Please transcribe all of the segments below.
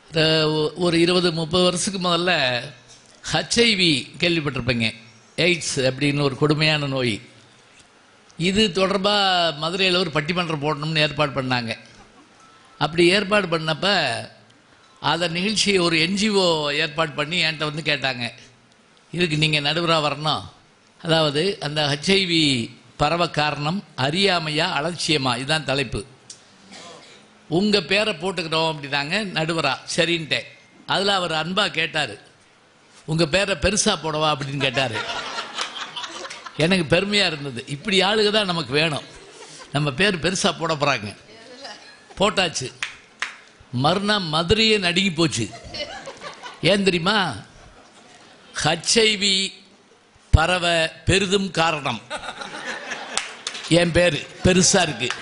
அஹ், ஒரு இருபது முப்பது வருஷத்துக்கு முதல்ல ஹச்ஐவி கேள்விப்பட்டிருப்பீங்க எய்ட்ஸ் அப்படின்னு ஒரு கொடுமையான நோய் இது தொடர்பாக மதுரையில் ஒரு பட்டிமன்றம் போடணும்னு ஏற்பாடு பண்ணாங்க அப்படி ஏற்பாடு பண்ணப்ப அதை நிகழ்ச்சியை ஒரு என்ஜிஓ ஏற்பாடு பண்ணி என்கிட்ட வந்து கேட்டாங்க இதுக்கு நீங்கள் நடுவராக வரணும் அதாவது அந்த ஹச்ஐவி பரவ காரணம் அறியாமையா அலட்சியமா இதுதான் தலைப்பு உங்கள் பேரை போட்டுக்கிறோம் அப்படின்னாங்க நடுவரா சரின்ட்டேன் அதில் அவர் அன்பாக கேட்டார் உங்கள் பேரை பெருசாக போடவா அப்படின்னு கேட்டார் எனக்கு பெருமையாக இருந்தது இப்படி ஆளுக தான் நமக்கு வேணும் நம்ம பேர் பெருசாக போட போகிறாங்க போட்டாச்சு மறுநாள் மதுரையே நடுங்கி போச்சு ஏன் தெரியுமா ஹச்ஐவி பரவ பெரிதும் காரணம் என் பேர் பெருசாக இருக்கு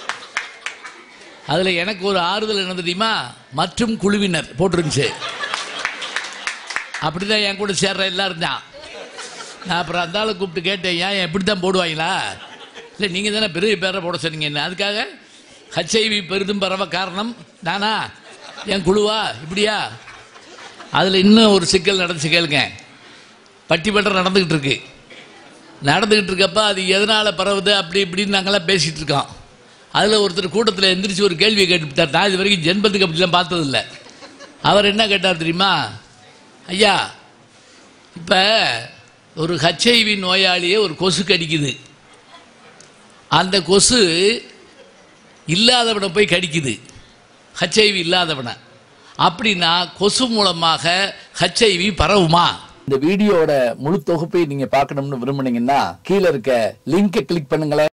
அதில் எனக்கு ஒரு ஆறுதல் என்ன தெரியுமா மற்றும் குழுவினர் போட்டிருந்துச்சு அப்படிதான் என் கூட சேர்ற எல்லாம் இருந்தான் நான் அப்புறம் அந்த ஆளை கூப்பிட்டு கேட்டேன் ஏன் இப்படி தான் போடுவாங்களா இல்லை நீங்கள் தானே பெரிய பேரை போட சொன்னீங்க என்ன அதுக்காக ஹச்ஐவி பெரிதும் பரவ காரணம் நானா என் குழுவா இப்படியா அதில் இன்னும் ஒரு சிக்கல் நடந்துச்சு கேளுங்க பட்டிமன்றம் நடந்துக்கிட்டு இருக்கு நடந்துக்கிட்டு இருக்கப்ப அது எதனால் பரவுது அப்படி இப்படின்னு நாங்கள்லாம் பேசிகிட்டு இருக்கோம் அதில் ஒருத்தர் கூட்டத்தில் எந்திரிச்சு ஒரு கேள்வியை கேட்டுவிட்டார் நான் இது வரைக்கும் ஜென்மத்துக்கு அப்படிலாம் பார்த்ததில்ல அவர் என்ன கேட்டார் தெரியுமா ஐயா இப்போ ஒரு ஹச்ஐவி நோயாளியை ஒரு கொசு கடிக்குது அந்த கொசு இல்லாதவனை போய் கடிக்குது ஹச்ஐவி இல்லாதவனை அப்படின்னா கொசு மூலமாக ஹச்ஐவி பரவுமா இந்த வீடியோட முழு தொகுப்பை நீங்க பார்க்கணும்னு விரும்புனீங்கன்னா கீழே இருக்க லிங்கை கிளிக் பண்ணுங்களேன்